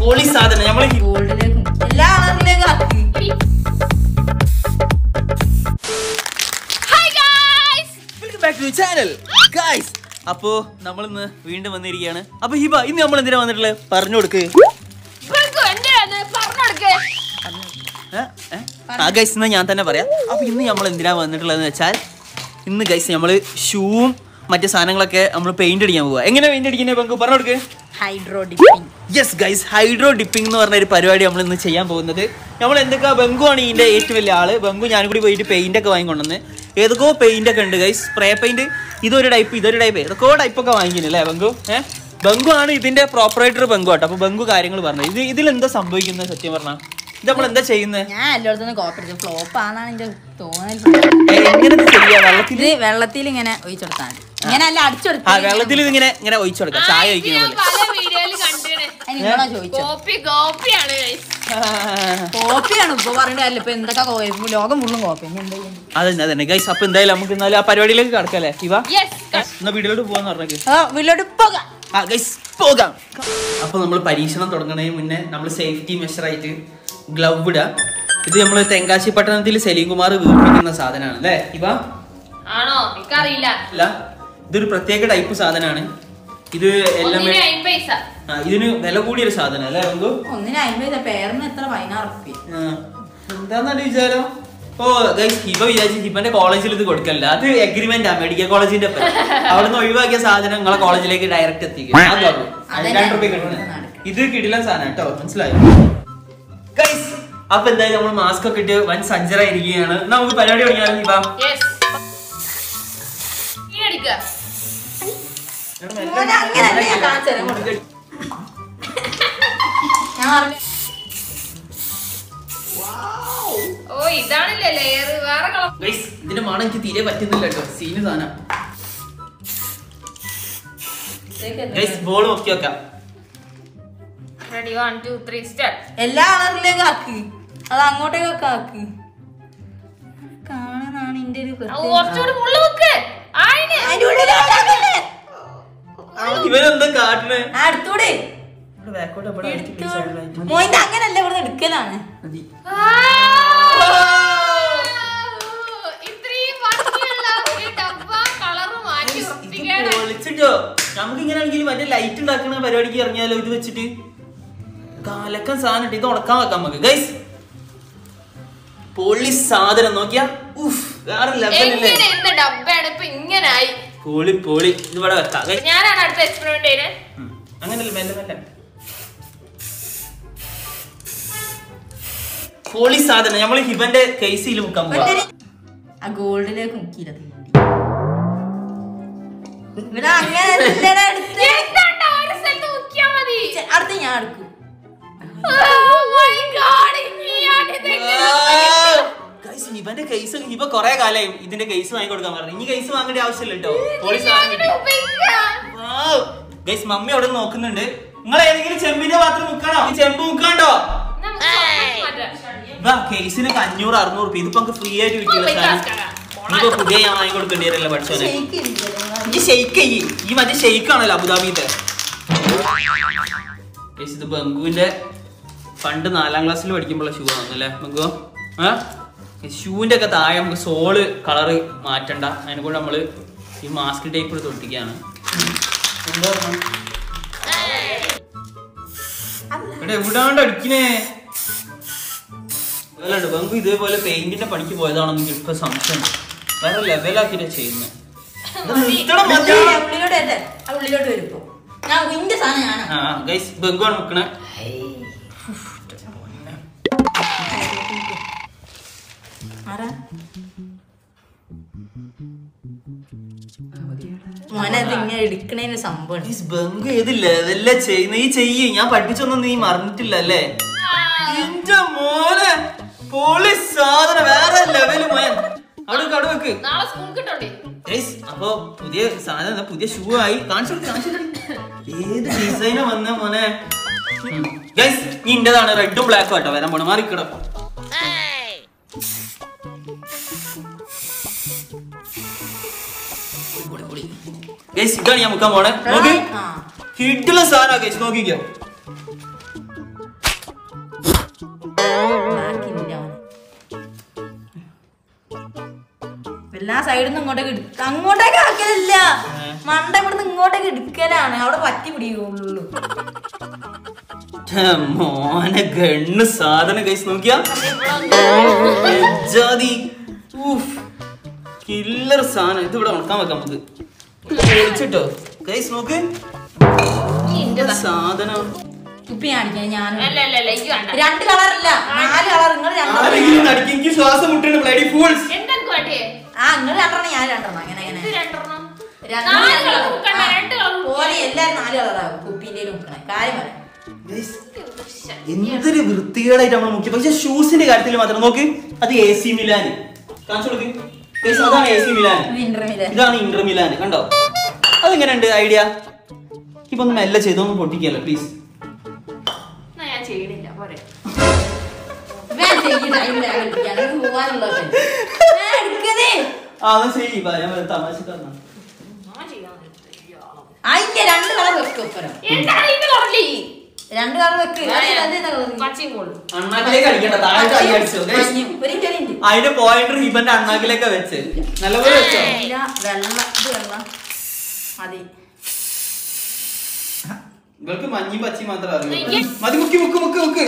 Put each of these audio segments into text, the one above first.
പൊളി സാധനം നമ്മള് ഗോൾഡിലേക്കും എല്ലാ കളറിലേക്കും ആക്കി welcome back to channel guys അപ്പോ നമ്മൾ ഇന്ന് വീണ്ടും വന്നിരിക്കുകയാണ് അപ്പൊ ഹിബ ഇന്ന് നമ്മൾ എന്തിനാ വന്നിട്ടുള്ളത് പറഞ്ഞു കൊടുക്ക് ഏ? ഏ? ആ ഗൈസ് എന്നാ ഞാൻ തന്നെ പറയാം അപ്പൊ ഇന്ന് നമ്മൾ എന്തിനാ വന്നിട്ടുള്ളതെന്ന് വെച്ചാൽ ഇന്ന് ഗൈസ് നമ്മള് ഷൂവും മറ്റു സാധനങ്ങളൊക്കെ നമ്മൾ പെയിന്റ് അടിക്കാൻ പോവുക എങ്ങനെ പെയിന്റ് അടിക്കുന്നത് പങ്കു പറഞ്ഞു കൊടുക്ക് hydro dipping yes guys hydro dipping എന്ന് പറഞ്ഞ ഒരു പരിപാടി നമ്മൾ ഇന്ന് ചെയ്യാൻ പോകുന്നത് നമ്മൾ എന്തൊക്കെ ബംഗു ആണ് ഇതിന്റെ ഏറ്റവും വലിയ ആള് ബംഗു ഞാനും കൂടി പോയിട്ട് പെയിന്റ് ഒക്കെ വാങ്ങിക്കൊണ്ടുവന്ന് ഏതൊക്കെയോ പെയിന്റ് ഒക്കെ ഉണ്ട് ഗൈസ് സ്പ്രേ പെയിന്റ് ഇതൊരു ടൈപ്പ് ഇതൊരു ടൈപ്പ് ഏതൊക്കെയോ ടൈപ്പ് ഒക്കെ വാങ്ങിക്കുന്നില്ലേ ബംഗു ഏഹ് ബംഗു ആണ് ഇതിന്റെ പ്രോപ്പറേറ്റർ ബംഗു ആട്ടോ അപ്പൊ ബംഗു കാര്യങ്ങൾ പറഞ്ഞു ഇത് ഇതിൽ എന്താ സംഭവിക്കുന്നത് സത്യം പറഞ്ഞാ ഇത് നമ്മൾ എന്താ ചെയ്യുന്നത് ഞാൻ എല്ലായിടത്തും കോപ്പി അടിച്ചു ഫ്ലോപ്പ് ആണെന്നാണ് എന്റെ തോന്നൽ എങ്ങനെ ഇത് ചെയ്യാ വെള്ളത്തിൽ ഇത് വെള്ളത്തിൽ ഇങ്ങനെ ഒഴിച്ചെടുത്താൽ മതി ഇങ്ങനെ അല്ല ആ അടിച്ചെടുത്താൽ വെള്ളത്തിൽ ഇതിങ്ങനെ ഇങ്ങനെ ഒഴിച്ചു കൊടുക്കാം ചായ ഒഴിക്കുന്ന പോലെ പല വീഡിയോയില് കണ്ടിണ് നിങ്ങളോ ചോദിച്ചോ കോപ്പി കോപ്പിയാണ് guys. കോപ്പിയാണ് ഇപ്പൊ പറഞ്ഞിട്ട് കാര്യമില്ല ഇപ്പൊ എന്തൊക്കെ കോ- ലോകം മുഴുവൻ കോപ്പി ഇനി എന്താ ചെയ്യുന്നത്? അതന്നെ അതന്നെ ഗൈസ് അപ്പൊ എന്തായാലും നമുക്ക് എന്നാലും ആ പരിപാടിയിലേക്ക് കടക്കല്ലേ ഇവ Yes, എന്നാ വീട്ടിലോട്ട് പോവാന്ന് പറഞ്ഞേക്ക് ആ വീട്ടിലോട്ട് പോകാം ആ ഗൈസ് പോകാം അപ്പൊ നമ്മൾ പരീക്ഷണം തുടങ്ങുന്നതിന് മുന്നേ നമ്മൾ സേഫ്റ്റി മെഷർ ആയിട്ട് ഗ്ലൗ ഇടുക ഇത് നമ്മൾ തെങ്കാശി പട്ടണത്തിൽ സലീം കുമാർ വീർപ്പിക്കുന്ന സാധനമാണ് അല്ലേ ഇവ ആണോ എനിക്കറിയില്ല അല്ല ഇതൊരു പ്രത്യേക ടൈപ്പ് സാധനമാണ് ഇത് എല്ലാം ഒന്നിന് അമ്പത് പൈസ ആ, ഇതിന് വില കൂടിയൊരു സാധനം അല്ലേ ബന്ധു ഒന്നിന് അമ്പത് പേരിന് എത്ര പതിനാറ് ഉറുപ്പ്യ എന്താന്നാണ് വിചാരം ഓ ഗൈസ് ഹിബ വിചാരിച്ചു ഹിബന്റെ കോളേജിൽ ഇത് കൊടുക്കല്ല അത് എഗ്രിമെന്റ് ആ മെഡിക്കൽ കോളേജിന്റെ ഒപ്പം. അവിടുന്ന് ഒഴിവാക്കിയ സാധനം നിങ്ങളെ കോളേജിലേക്ക് ഡയറക്റ്റ് എത്തിക്കും അത് വാങ്ങും. അത് അതന്നെ. രണ്ട് റുപ്യ കിട്ടുന്നത് ഇത് കിടില സാധനം കേട്ടോ മനസ്സിലായോ ഗൈസ് അപ്പൊ എന്തായാലും നമ്മൾ മാസ്ക് ഒക്കെ ഇട്ട് വൻ സജ്ജരായിരിക്കുകയാണ് നമുക്ക് പരിപാടി തുടങ്ങിയാലോ ഹിബ യെസ് നീ അടിക്കുക മോനെ അങ്ങനല്ല ഞാൻ കാണിച്ചു തരാം, കൊടുക്ക്. ഞാൻ പറഞ്ഞു ഓ ഇതാണല്ലേ ലെയർ വേറെ കളർ ഗൈസ് ഇതിന്റെ മണം എനിക്ക് തീരെ പറ്റുന്നില്ല കേട്ടോ സീന് സാധനം ഗൈസ് ബോൾ നോക്കി വെക്കാം ready one two three start എല്ലാ കളറിലേക്കും ആക്കി അത് അങ്ങോട്ടേക്കൊക്കെ ആക്കി കാണാനാണ് എന്റെ ഒരു പ്രത്യേകത. കുറച്ചുകൂടി മുള്ളു വെക്ക് ആയിന് അതിന്റെ ഉള്ളിലേക്ക് ആക്കല്ലേ? ഇവരെന്താ കാട്ടണേ ആ, എടുത്തൂടെ ഇവിടെ ബാക്കോട്ട് ഇവിടെ ആയിട്ട് ഈ സൈഡിലായിട്ട്. മോയിന്റെ അങ്ങനല്ല ഇവിടുന്ന് എടുക്കലാണ് മതി. ആ! ഇത്രയും ഭംഗിയുള്ള ഒരു ഡബ്ബ കളറ് മാറ്റി ഇത് വൃത്തികേട്. പൊളിച്ചിട്ടോ നമുക്ക് ഇങ്ങനെ ആണെങ്കിൽ മറ്റേ ലൈറ്റ് ഉണ്ടാക്കുന്ന പരിപാടിക്ക് ഇറങ്ങിയാലോ ഇത് വെച്ചിട്ട് കാലക്കം സാധനം ഇട്ട് ഇത് ഉടക്കാൻ വെക്കാം നമുക്ക് ഗൈസ് പൊളി സാധനം നോക്കിയാ ഉഫ് വേറെ ലെവലല്ലേ എങ്ങനെ ഇന്ന് ഡബ്ബയാണ് ഇപ്പൊ ഇങ്ങനായി പൊളി പൊളി ഇത് ഇവിടെ വെക്കാം guys. ഞാനാണ് അടുത്ത എക്സ്പെരിമെന്റ് ചെയ്യുന്നത് ഉം. അങ്ങനല്ല മെല്ലെ മെല്ലെ പൊളി സാധനം നമ്മൾ ഹിബന്റെ കേസിൽ മുക്കാൻ പോവാ ആ ഗോൾഡിലേക്ക് മുക്കിയില്ല ഇവിടെ അങ്ങനെ അല്ലടാ എടുത്തേ. എന്താണ്ടാ ഒരു സ്ഥലത്ത് മുക്കിയാ മതി ചെ- അടുത്ത ഞാൻ എടുക്കും Oh my God, ഇനിയാണിത് എങ്ങനെ ഗൈസ് ഹിബന്റെ കേസ് ഹിബ കൊറേ കാലായി ഇതിന്റെ കേസ് വാങ്ങി കൊടുക്കാൻ പറഞ്ഞു ഇനി കേസ് വാങ്ങേണ്ട ആവശ്യമില്ല കേട്ടോ പൊളി സാധനം കിട്ടി. ഉപയോഗിക്കാം? ഗൈസ് മമ്മി അവിടെ നോക്കുന്നുണ്ട് നിങ്ങൾ ഏതെങ്കിലും ചെമ്പിന്റെ പാത്രം മുക്കണോ ഈ ചെമ്പ് മുക്കാണ്ടോ നമുക്ക് സ്വന്തം മാറ്റാം. ഇതാ കേസിനൊക്കെ അഞ്ഞൂറ് അറുന്നൂറ് രൂപ ഇതിപ്പോ നമുക്ക് ഫ്രീ ആയിട്ട് കിട്ടിയുള്ള പോയി സാധനം കാസ്കര. ഇനിയിപ്പോ പുതിയ ഞാൻ വാങ്ങി കൊടുക്കേണ്ടി വരില്ല പഠിച്ചോനെ ഷെയ്ക്ക് ഇരിക്കല്ലേ? ഈ ഷെയ്ക്ക് ചെയ്യ് ഈ മറ്റേ ഷെയ്ക്ക് ആണല്ലോ അബുദാബിത്തെ ഗൈസ് ഇത് ബംഗുവിന്റെ പണ്ട് നാലാം ക്ലാസ്സിൽ പഠിക്കുമ്പോഴുള്ള ഷൂ ആണല്ലേ ബംഗു ആ ഷൂവിന്റെ ഒക്കെ താഴെ നമുക്ക് സോള് കളറ് മാറ്റണ്ട അതിനെ കൊണ്ട് നമ്മള് ഈ മാസ്ക് ടൈപ്പ് എടുത്ത് ഒട്ടിക്കുകയാണ് എന്താ പറഞ്ഞെ? എടാ എവിടാണ്ട് അടിക്കണേ അല്ലാണ്ട് ബംഗു ഇതേപോലെ പെയിന്റിന്റെ പണിക്ക് പോയതാണെന്ന് എനിക്ക് ഇപ്പൊ സംശയം വേറെ ലെവലാക്കിട്ട് ചെയ്യുന്നത് ഉള്ളിലോട്ട് ഉള്ളിലോട്ട് വരട്ടെ? ആ ഉള്ളിലോട്ട് വരും ഇപ്പൊ. ഞാൻ ഇന്റെ സാധനം ഞാനാ ആ ഗൈസ് ബംഗു ആണ് മുക്കണേ ആരാ മോനെ അത് ഇങ്ങനെ എടുക്കണേന് സംഭവം ഗൈസ് ബംഗു ഏത് ലെവലിലെ ചെയ്യുന്ന ഈ ചെയ്യ് ഞാൻ പഠിപ്പിച്ചൊന്നും നീ മറന്നിട്ടില്ല അല്ലേ എന്റെ മോനെ പൊളി സാധനം വേറെ ലെവല് മോൻ അവിടെ വെക്ക്, അവിടെ വെക്ക് നാളെ സ്കൂൾ കിട്ടോണ്ടേ ഗൈസ് അപ്പൊ പുതിയ സാധനം ദാ പുതിയ ഷൂ ആയി കാണിച്ചു കൊടുക്ക്, കാണിച്ചു കൊടുക്ക്. ഏത് ഡിസൈനാ വന്ന മോനെ ഗൈസ് നീ ഇന്റേതാണ് റെഡും ബ്ലാക്കും ആട്ടോ വരാൻ പോണ മാറിക്കിട ഗൈസ് ഇതാണ് ഞാൻ മുക്കാൻ പോണേ നോക്കി ആ ഹിറ്റുള്ള സാധനം ഗൈസ് നോക്കിക്കോ എല്ലാ സൈഡിൽ നിന്ന് ഇങ്ങോട്ടേക്ക് എടുക്ക അങ്ങോട്ടേക്ക് ആക്കലില്ല ഏ. മണ്ട ഇവിടുന്ന് ഇങ്ങോട്ടേക്ക് എടുക്കലാണ് അവിടെ പറ്റി പിടിക്കുള്ളൂ ഛെ, മോനെ ഗണ്ണ് സാധനം കൈസ് നോക്കിയാ ജാതി കില്ലർ സാധനം ഇത് ഇവിടെ ഉണക്കാൻ വെക്കാം നമുക്ക് പൊളിച്ചിട്ടോ കൈസ് നോക്ക് ഇന്റതാ. സാധനം കുപ്പി കാണിക്കാൻ ഞാൻ അല്ല അല്ല അല്ല ഇത് വേണ്ട രണ്ട് കളറില്ല നാല് കളർ നിങ്ങൾ രണ്ടെണ്ണം ആരെങ്കിലും നടിക്ക് എനിക്ക് ശ്വാസം മുട്ടുണ്ട് ബ്ലഡി ഫൂൾസ് എന്തൊക്കെ വേണ്ടേ ആ നിങ്ങൾ രണ്ടെണ്ണം ഞാൻ രണ്ടെണ്ണം അങ്ങനെ ഇത് അങ്ങനെ രണ്ടെണ്ണം രണ്ടെണ്ണം നാല് ഞാൻ കളർ കളർ. മുക്കണ്ട ആ, രണ്ട് കളർ പോലെ എല്ലാരും നാല് കളറാകും കുപ്പിന്റെ മുക്കണേ കാര്യം പറയാം എന്തൊരു വൃത്തികേടായിട്ട് നമ്മൾ മുഖ്യ പക്ഷെ ഷൂസിന്റെ കാര്യത്തിൽ മാത്രം നോക്ക് അത് എ സി മിലാൻ കാണിച്ചു കൊടുക്ക് Guys, അതാണ് എ സി മിലാൻ ഇന്റർമിലെ ഇതാണ് ഇന്റർ മിലാൻ കണ്ടോ അതെങ്ങനെയുണ്ട് ഐഡിയ ഇപ്പൊ ഒന്ന് മെല്ലെ ചെയ്തൊന്ന് പൊട്ടിക്കല്ലോ പ്ലീസ് എന്നാ ഞാൻ ചെയ്യണില്ല പോരെ ആ അത് ശരി ഇപ്പൊ ഞാൻ വെറുതെ തമാശക്കാരനാ ഞാൻ ചെയ്യാൻ അതിന്റെ രണ്ട് കളർ വെക്ക് ഒപ്പരം എന്താണ് ഇത് കളറില്ലേ രണ്ട് കളർ വെക്ക് അത് അതെന്താ colour? പച്ചയും കൊള്ളും അണ്ണാക്കിലേക്ക് അടിക്കണ്ട താഴെ കൈ അടിച്ചോ guys. മഞ്ഞയും. ഒരു മിനിറ്റ്, ഒരു മിനിറ്റ്. അതിന്റെ പോയിന്റർ ഹിബന്റെ അണ്ണാക്കിലേക്കാ വെച്ച് നല്ലപോലെ വെച്ചോ ഇല്ല, വെള്ളം ഇത് വെള്ളം മതി ഇവർക്ക് മഞ്ഞയും പച്ചയും മാത്രം അറിയൂ എനിക്ക് മതി മുക്കി മുക്ക് മുക്ക് മുക്ക്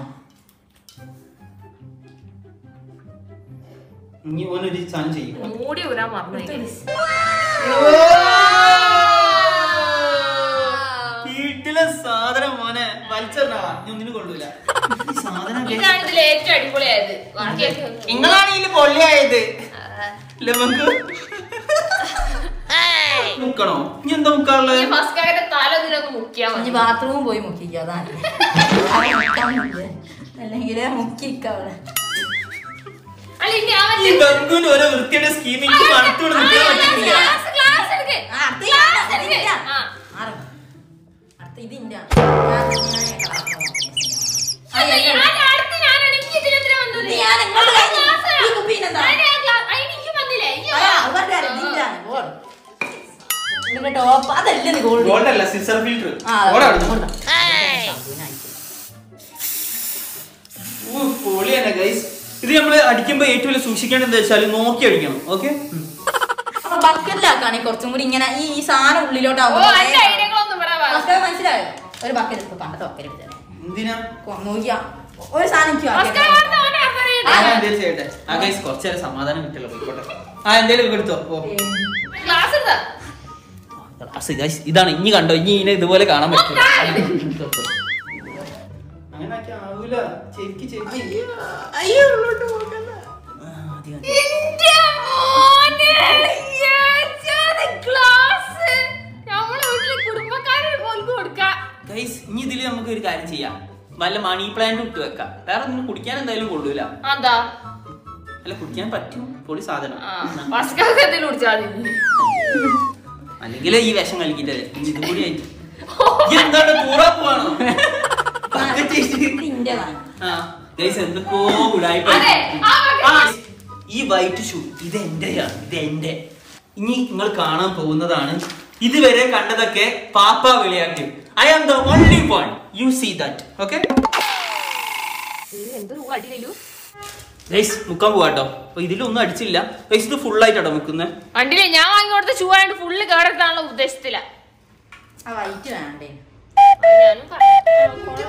ഇനി ഓനൊരു സാധനം ചെയ്യും മൂടി ഊരാൻ മറന്നു വീട്ടിലെ സാധനം മോനെ വലിച്ചെണ്ണാ നീ ഒന്നിനും കൊള്ളൂല ഈ സാധനം ഒക്കെ- ഇതാണ് ഇതിൽ ഏറ്റവും അടിപൊളിയായത് ബാക്കിയൊക്കെ ഒന്ന് നിങ്ങളാണ് ഇതില് പൊള്ളിയായത് ആ. ഇല്ലേ നമുക്ക് മുക്കണോ ഇനി എന്താ മുക്കാനുള്ളത് ഈ ഫസ്കാരുടെ തല ഇതിലൊന്ന് മുക്കിയാ ഇനി മതി ബാത്റൂമിൽ പോയി മുക്കിക്കോ അതാണ് അല്ലെങ്കിൽ മുക്കിക്കവിടെ അല്ല ഇനി ആ ഈ മറ്റേ- ബംഗുവിന്റെ ഓരോ വൃത്തിയുടെ സ്കീം എനിക്ക് മണത്തോട് ആ, നിൽക്കാൻ ഗ്ലാസ്, പറ്റുന്നില്ല ഗ്ലാസ്, ഗ്ലാസ് എടുക്ക്. ആ, അടുത്ത ഗ്ലാസ് ഞാൻ- എടുക്ക്. ഇതിന്റെ. ആ. മാറ്. അടുത്ത ഇതിന്റെ ഞാൻ- ഞാൻ ഈ colour ആക്കാൻ നോക്കാം. ആ, അല്ല, ഞാൻ- ഞാൻ അടുത്ത് ഞാനാണ്. എനിക്ക് ഇതിലെന്തിനാ വന്നത്? ഇത് ഞാൻ ഇങ്ങോട്ട് ആ, കഴിഞ്ഞു. ഗ്ലാസ്. ഈ കുപ്പിയിലെന്താ? അതിന് ആ ഗ്ലാ- അതിന് എനിക്ക് വന്നില്ലേ? എനിക്ക് ആ, അത് പറഞ്ഞാ മതി. ഇതിന്റെ ആണ്. പോട്. ഇതിന്റെ ടോപ്പ് അതല്ലേ ഇത് ഗോൾഡ് ഗോൾഡ് അല്ല സിസർ ഫിൽറ്റർ ആ ഓടെ കൊടുക്കാം. പൊളി തന്നെ ഗൈസ് ഇത് നമ്മൾ അടിക്കുമ്പോ ഏറ്റവും വലിയ സൂക്ഷിക്കേണ്ടത് എന്താ വെച്ചാൽ നോക്കി അടിക്കണം ഓക്കെ അപ്പൊ ബക്കറ്റിലാക്കാണ് കുറച്ചും കൂടി ഇങ്ങനെ ഈ ഈ സാധനം ഓ, ഉള്ളിലോട്ടാവുമ്പോ എന്റെ ഐഡിയകളൊന്നും ഇവിടെ വാ. മക്കളെ മനസ്സിലായോ ഒരു ബക്കറ്റ് എടുത്തു പണ്ടത്തെ ബക്കറ്റ് എടുത്തേ എന്തിനാ നോക്കിയാ ഒരു സാധനം എനിക്ക് ഫസ്കാർ ആക്കിയിട്ട് പറഞ്ഞ അവനെ അറിയണ്ട. ആ, ഞാൻ എന്തേലും ചെയ്യട്ടെ ആ ഗൈസ് കുറച്ചേരം സമാധാനം കിട്ടില്ല പോയിക്കോട്ടെ ആ എന്തേലും എടുത്തോ ഓ ഗ്ലാസ് എടുത്താ. ഗ്ലാസ് ഗൈസ് ഇതാണ് ഇനി കണ്ടോ ഇനി ഇതിനെ ഇതുപോലെ കാണാൻ പറ്റും അങ്ങനെ ആക്കിയാ ആവൂല ചെരിക്ക് ചെരിക്ക് അയ്യോ ഉള്ളോട്ട് പോകണ്ട ആ, മതി, മതി. എന്റെ മോനെ, ഏച്ചാത് ഗ്ലാസ്. നമ്മളെ വീട്ടിലെ കുടുംബക്കാരുടെ പോലും കൊടുക്കാം ഗൈസ് ഇനി ഇതില് നമുക്ക് ഒരു കാര്യം ചെയ്യാം വല്ല മണി പ്ലാന്റ് ഇട്ട് വെക്കാം വേറെ ഒന്നും കുടിക്കാൻ എന്തായാലും കൊള്ളൂല എന്താ അല്ല കുടിക്കാൻ പറ്റും പൊളി സാധനം ആ ഫസ്കാർക്ക് എന്തെങ്കിലും കുടിച്ചാൽ മതി അല്ലെങ്കിൽ ഈ വിഷം കളിക്കിട്ടല്ലേ ഇനി ഇതും കൂടി ആയിട്ട് ഈ എന്താണ് കൂറാ പോവാണോ Bucket ഇട്ട്. ഇതിന്റെ വാങ്ങ ആ, guys, എന്തൊക്കെയോ ഉടായിപ്പ. അതെ, ആ bucket. ആ, ഈ വൈറ്റ് ഷൂ ഇത് എന്റെയാണ് ഇത് എന്റെ ഇനി നിങ്ങൾ കാണാൻ പോകുന്നതാണ് ഇതുവരെ കണ്ടതൊക്കെ പാപ്പ വിളയാക്കി I am the only one you see that okay എന്തൊരു അടിയിലു ഗൈസ് മുക്കാൻ പോവാട്ടോ അപ്പൊ ഇതിലൊന്നും അടിച്ചില്ല ഗൈസ് ഇത് ഫുൾ ആയിട്ടാട്ടോ മുക്കുന്നത് വണ്ടിയില് ഞാൻ വാങ്ങി കൊടുത്ത ഷൂ ആയിട്ട് ഫുള്ള് കേടെടുത്താനുള്ള ഉദ്ദേശത്തില ആ വൈറ്റ് വേണ്ടേ ഞാനും പറഞ്ഞു.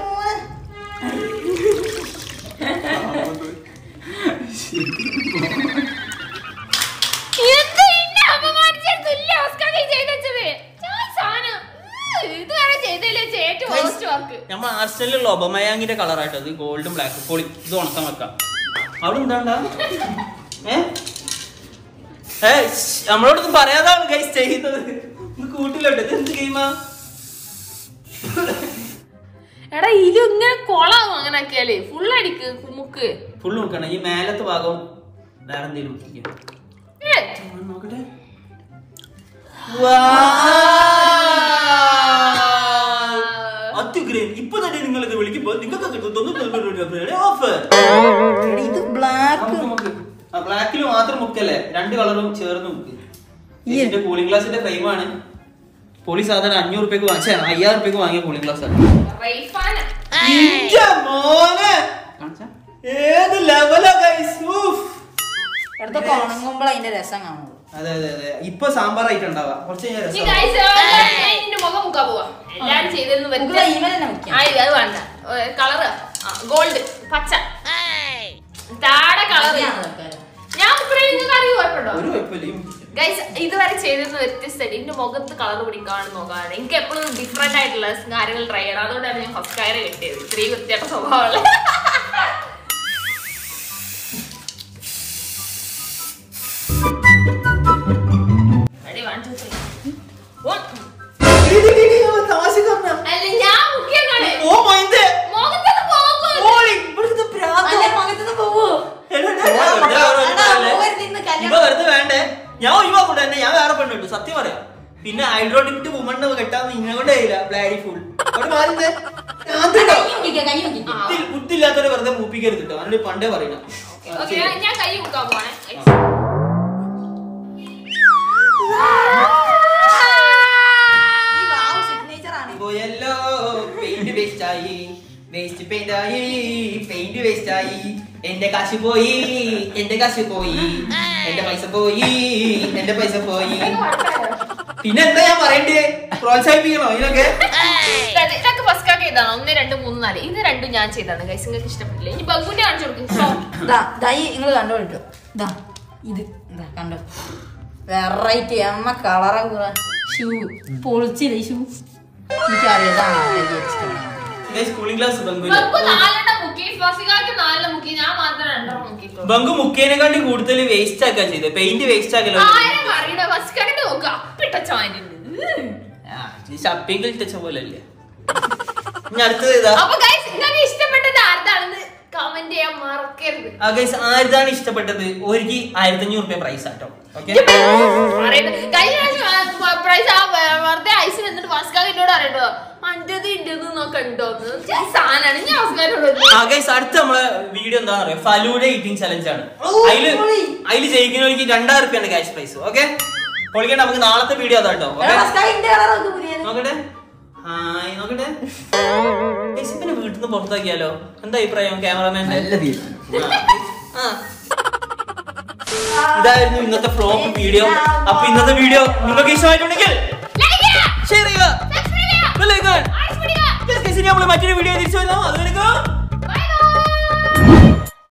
എന്താ ഇന്നെ അപമാനിച്ചത് തുല്യ ഓസ്കാർ ഈ ചെയ്ത് വെച്ചത്? ഞാൻ ഈ സാധനം, ഉം, ഇതുവരെ ചെയ്തതിൽ വെച്ച് ഏറ്റവും worst work. നമ്മൾ ആർസ്റ്റലിലുള്ള ഒബമയാങ്ങിന്റെ കളറായിട്ടോ ഇത് ഗോൾഡും ബ്ലാക്കും പൊളി ഇത് ഉണക്കാൻ വെക്കാം അവിടെ എന്താണ്ടാ ഏ ഏ ശ്ശ്, നമ്മളോടൊന്നും പറയാതാണ് ഗൈസ് ചെയ്യുന്നത് ഇത് കൂട്ടിലോട്ട് ഇത് എന്ത് ഗെയിമാ എടാ ഇത് ഇങ്ങനെ കൊളാവും അങ്ങനെ ആക്കിയാലേ ഫുൾ അടിക്ക് മുക്ക് ഫുള്ള് നോക്കണം ഈ മേലത്തെ ഭാഗം വേറെ എന്തെങ്കിലും മുക്കിക്കും ഏ, നോക്കട്ടെ അത്യുഗ്രൻ ഇപ്പൊ തന്നെ നിങ്ങൾ ഇത് വിളിക്കുമ്പോൾ നിങ്ങൾക്ക് ഓഫർ ഇത് ബ്ലാക്ക് ബ്ലാക്കിൽ മാത്രം മുക്കല്ലേ രണ്ട് കളറും ചേർന്ന് മുക്ക് ഇതിന്റെ കൂളിംഗ് ഗ്ലാസിന്റെ ഫ്രെയിമാണ് പൊളി സാധനം അഞ്ഞൂറ് റുപ്യക്ക് വാങ്ങിച്ച അയ്യായിരം റുപ്യക്ക് വാങ്ങിയ കൂളിംഗ് ഗ്ലാസ് ആണ് റൈഫാന. ഇഞ്ച മോനെ ഏത് ലെവലാ ഗൈസ് ഇടത്തൊക്കെ ഉണങ്ങുമ്പോൾ അതിന്റെ രസം കാണുള്ളൂ അതെ അതെ അതെ ഇപ്പൊ സാമ്പാർ ആയിട്ട് ഉണ്ടാവാ കുറച്ച് കഴിഞ്ഞാൽ ഈ രസം guys, ഞാൻ ഇതിന്റെ മുഖം മുക്കാൻ പോവാ എല്ലാരും ചെയ്തെന്ന് നമുക്ക് വെച്ചാൽ ഇവൻ തന്നെ മുഖ്യം ആ ഇത് അത് വേണ്ട കളറ് ഗോൾഡ് പച്ച താടെ കളറ് ഞാൻ ഇപ്പഴേ നിങ്ങൾക്ക് അറിയോ കുഴപ്പമുണ്ടോ ഒരു കുഴപ്പമില്ല ഗൈസ് ഇതുവരെ ചെയ്തിരുന്ന വ്യത്യസ്തമായിട്ട് എന്റെ മുഖത്ത് കളർ പിടിക്കാണ് നോക്കാണ് എനിക്ക് എപ്പോഴും ഡിഫറെന്റ് ആയിട്ടുള്ള കാര്യങ്ങൾ ട്രൈ ചെയ്യണം അതുകൊണ്ടാണ് ഞാൻ ഫസ്റ്റ് കയറി കിട്ടിയത് ഇത്രയും വൃത്തിയായിട്ട സ്വഭാവമുള്ള Ready, one, two, three. One. അല്ല ഞാൻ മുഖ്യമാണ് ഓ മൈൻഡ് മുഖത്തൊക്കെ പോകും ഓളി ഇവിടുത്തെ പ്രാന്ത് അല്ല മുഖത്തുനിന്ന് പോവോ എടാ, എടാ, എടാ, വെറുതെ വേറെ ഒന്നും എടാ, പറയല്ലേ? പോകരുത് ഇന്ന് കല്യാണം. ഇപ്പൊ വെറുതെ വേണ്ടേ ഞാൻ ഒഴിവാക്കൂട്ടെ എന്നെ ഞാൻ വേറെ പെണ്ണുള്ളൂ സത്യം പറയാം പിന്നെ ഹൈഡ്രോഡിക്റ്റ് വുമണ് കെട്ടാൻ നിന്നെ കൊണ്ട് കഴിയില്ല ബ്ലാഡി ഫുൾ കൈ മുക്കിക്കോ, കൈ മുക്കിക്കോ. ബുദ്ധിയില്ലാത്തവരെ വെറുതെ മൂപ്പിക്കരുത് കേട്ടോ അതിന് പണ്ടേ പറയണം ഓക്കെ ഞാൻ കൈ മുക്കാൻ പോണേ ഈ വാവ് signature ആണ്. പോയല്ലോ പെയിന്റ് വേസ്റ്റ് ആയി വേസ്റ്റ് പെയിന്റ് ആയി പെയിന്റ് വേസ്റ്റ് ആയി എന്റെ കാശ് പോയി എന്റെ കാശ് പോയി എന്റെ പൈസ പോയി എന്റെ പൈസ പോയി പിന്നെ എന്താ ഞാൻ പറയണ്ടേ പ്രോത്സാഹിപ്പിക്കണോ ഇതിനൊക്കെ ഇതൊക്കെ ഫസ്റ്റ് കാക്ക് ചെയ്താണ് ഒന്ന് രണ്ട് മൂന്ന് നാല് ഇത് രണ്ടും ഞാൻ ചെയ്താണ് ഗൈസ് നിങ്ങൾക്ക് ഇഷ്ടപ്പെട്ടില്ല ഇനി ബഗുന്റെ കാണിച്ചു കൊടുക്കും ദാ, ദാ ഈ നിങ്ങള് കണ്ടോട്ടോ ദാ ഇത് ദാ കണ്ടോ വെറൈറ്റി അമ്മ കളറ ഷൂ പൊളിച്ചില്ല ഈ ഷൂ എനിക്കറിയാം ഇതാണ് എനിക്ക് ഏറ്റവും ഇഷ്ടം. സ്കൂളിംഗ് ക്ലാസ് ബംഗു ബഗു നാലെണ്ണം മുക്കി ഫസികാക്ക് നാലെണ്ണം മുക്കി ഞാൻ മാത്രം രണ്ടെണ്ണം മുക്കിയിട്ടുള്ളൂ ബംഗു മുക്കേനെക്കാട്ടി കൂടുതൽ വേസ്റ്റ് ആക്കാ ചെയ്തത് പെയിന്റ് വേസ്റ്റ് ആക്കലോ ആരും പറയണ ഫസിക്കാക്കിട്ട് നോക്കുക അപ്പിട്ട ചാനുണ്ട് ഷപ്പിംഗിൽ ടച്ച പോലെ അല്ലേ ഇനി അടുത്തത് ഏതാ അപ്പൊ ഗൈസ് നിങ്ങൾക്ക് ഇഷ്ടപ്പെട്ടത് ആർക്കാണെന്ന് കമന്റ് ചെയ്യാൻ മറക്കരുത് ആ ഗൈസ് ആരുതാണ് ഇഷ്ടപ്പെട്ടത് ഒരിക്കൽ ആയിരത്തി അഞ്ഞൂറ് രൂപ പ്രൈസ് ആട്ടോ ഓക്കെ പറയുന്നത് കഴിഞ്ഞ പ്രാവശ്യം പ്രൈസ് ആ വെ- വെറുതെ ഐസിൽ എന്നിട്ട് ഫസ്കാക്ക് എന്നോട് അറിയട്ടോ അഞ്ചത് ഇണ്ടെന്ന് നോക്കണ്ടോന്ന് സാധനമാണ് ഞാൻ ഫസ്കാരോട് ആ ഗൈസ് അടുത്ത നമ്മളെ വീഡിയോ എന്താന്ന് പറയാ ഫലൂഡ ഈറ്റിംഗ് ചലഞ്ച് ആണ് അതില് അതില് ജയിക്കുന്നവർക്ക് രണ്ടായിരം റുപ്യാണ് ക്യാഷ് പ്രൈസ് ഓക്കെ പൊളിക്കണ്ട നമുക്ക് നാളത്തെ വീഡിയോ അതാട്ടോ എടാ, ഓക്കെ ഫസ്റ്റ് ആ ഇന്റെ colour നോക്ക് പുതിയത്. നോക്കട്ടെ ഹായ് നോക്കട്ടെ ഗൈസ് പിന്നെ വീട്ടിൽ നിന്ന് പുറത്താക്കിയാലോ എന്താ അഭിപ്രായം ക്യാമറമാൻ ഇതായിരുന്നു ഇന്നത്തെ ഫ്ലോപ്പ് വീഡിയോ അപ്പൊ ഇന്നത്തെ വീഡിയോ നിങ്ങൾക്ക് ഇഷ്ടമായിട്ടുണ്ടെങ്കിൽ ഷെയർ ചെയ്യുക ബെൽ ഐക്കൺ. Yes, guys, ഇനി നമ്മൾ മറ്റൊരു വീഡിയോ തിരിച്ചു വരുന്നു അതുവരെക്കും